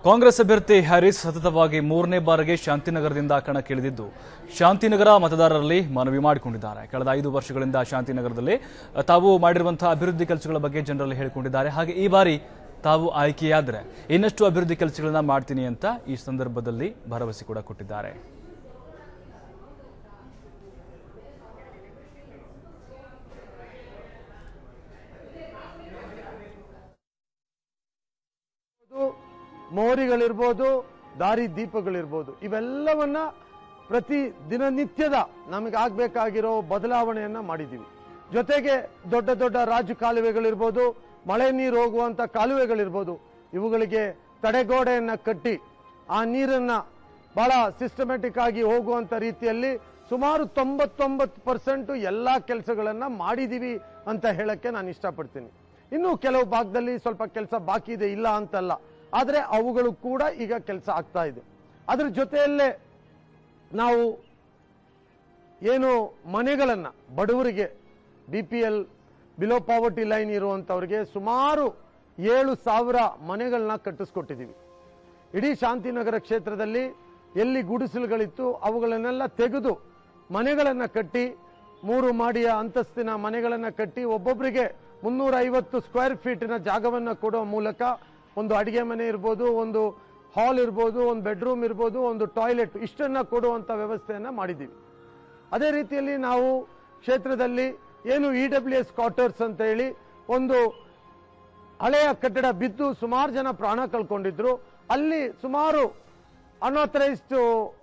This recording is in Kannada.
ಕಾಂಗ್ರೆಸ್ ಅಭ್ಯರ್ಥಿ ಹ್ಯಾರಿಸ್ ಸತತವಾಗಿ ಮೂರನೇ ಬಾರಿಗೆ ಶಾಂತಿನಗರದಿಂದ ಕಣಕ್ಕಿಳಿದಿದ್ದು ಶಾಂತಿನಗರ ಮತದಾರರಲ್ಲಿ ಮನವಿ ಮಾಡಿಕೊಂಡಿದ್ದಾರೆ ಕಳೆದ ಐದು ವರ್ಷಗಳಿಂದ ಶಾಂತಿನಗರದಲ್ಲಿ ತಾವು ಮಾಡಿರುವಂತಹ ಅಭಿವೃದ್ಧಿ ಕೆಲಸಗಳ ಬಗ್ಗೆ ಜನರಲ್ಲಿ ಹೇಳಿಕೊಂಡಿದ್ದಾರೆ ಹಾಗೆ ಈ ಬಾರಿ ತಾವು ಆಯ್ಕೆಯಾದರೆ ಇನ್ನಷ್ಟು ಅಭಿವೃದ್ಧಿ ಕೆಲಸಗಳನ್ನ ಮಾಡ್ತೀನಿ ಅಂತ ಈ ಸಂದರ್ಭದಲ್ಲಿ ಭರವಸೆ ಕೂಡ ಕೊಟ್ಟಿದ್ದಾರೆ ಇರ್ಬೋದು, ಮೋರಿಗಳಿರ್ಬೋದು ದಾರಿ ದೀಪಗಳಿರ್ಬೋದು ಇವೆಲ್ಲವನ್ನ ಪ್ರತಿ ದಿನನಿತ್ಯದ ನಮಗೆ ಆಗ್ಬೇಕಾಗಿರೋ ಬದಲಾವಣೆಯನ್ನ ಮಾಡಿದ್ದೀವಿ ಜೊತೆಗೆ ದೊಡ್ಡ ದೊಡ್ಡ ರಾಜು ಕಾಲುವೆಗಳಿರ್ಬೋದು ಮಳೆ ನೀರು ಹೋಗುವಂತ ಕಾಲುವೆಗಳಿರ್ಬೋದು ಇವುಗಳಿಗೆ ತಡೆಗೋಡೆಯನ್ನ ಕಟ್ಟಿ ಆ ನೀರನ್ನ ಬಹಳ ಸಿಸ್ಟಮ್ಯಾಟಿಕ್ ಆಗಿ ಹೋಗುವಂತ ರೀತಿಯಲ್ಲಿ ಸುಮಾರು ತೊಂಬತ್ತೊಂಬತ್ತು ಪರ್ಸೆಂಟ್ ಎಲ್ಲಾ ಕೆಲಸಗಳನ್ನ ಮಾಡಿದೀವಿ ಅಂತ ಹೇಳಕ್ಕೆ ನಾನು ಇಷ್ಟಪಡ್ತೀನಿ ಇನ್ನು ಕೆಲವು ಭಾಗದಲ್ಲಿ ಸ್ವಲ್ಪ ಕೆಲಸ ಬಾಕಿ ಇದೆ ಇಲ್ಲ ಅಂತಲ್ಲ ಆದ್ರೆ ಅವುಗಳು ಕೂಡ ಈಗ ಕೆಲಸ ಆಗ್ತಾ ಇದೆ ಅದ್ರ ಜೊತೆಯಲ್ಲೇ ನಾವು ಏನು ಮನೆಗಳನ್ನ ಬಡವರಿಗೆ B P L below poverty line ಇರುವಂತವ್ರಿಗೆ ಸುಮಾರು ಏಳು ಸಾವಿರ ಮನೆಗಳನ್ನ ಕಟ್ಟಿಸ್ಕೊಟ್ಟಿದ್ದೀವಿ ಇಡೀ ಶಾಂತಿನಗರ ಕ್ಷೇತ್ರದಲ್ಲಿ ಎಲ್ಲಿ ಗುಡಿಸಲುಗಳಿತ್ತು ಅವುಗಳನ್ನೆಲ್ಲ ತೆಗೆದು ಮನೆಗಳನ್ನ ಕಟ್ಟಿ ಮೂರು ಮಾಡಿಯ ಅಂತಸ್ತಿನ ಮನೆಗಳನ್ನ ಕಟ್ಟಿ ಒಬ್ಬೊಬ್ಬರಿಗೆ ಮುನ್ನೂರ ಐವತ್ತು ಸ್ಕ್ವೇರ್ ಫೀಟಿನ ಜಾಗವನ್ನ ಕೊಡೋ ಮೂಲಕ ಒಂದು ಅಡಿಗೆ ಮನೆ ಇರ್ಬೋದು ಒಂದು ಹಾಲ್ ಇರ್ಬೋದು ಒಂದು ಬೆಡ್ರೂಮ್ ಇರ್ಬೋದು ಒಂದು ಟಾಯ್ಲೆಟ್ ಇಷ್ಟನ್ನ ಕೊಡುವಂತ ವ್ಯವಸ್ಥೆಯನ್ನ ಮಾಡಿದ್ದೀವಿ ಅದೇ ರೀತಿಯಲ್ಲಿ ನಾವು ಕ್ಷೇತ್ರದಲ್ಲಿ ಏನು ಇ ಡಬ್ಲ್ಯೂ ಎಸ್ ಕ್ವಾರ್ಟರ್ಸ್ ಅಂತ ಹೇಳಿ ಒಂದು ಹಳೆಯ ಕಟ್ಟಡ ಬಿದ್ದು ಸುಮಾರು ಜನ ಪ್ರಾಣ ಕಳ್ಕೊಂಡಿದ್ರು ಅಲ್ಲಿ ಸುಮಾರು ಅನ್ಆಥರೈಸ್ಡ್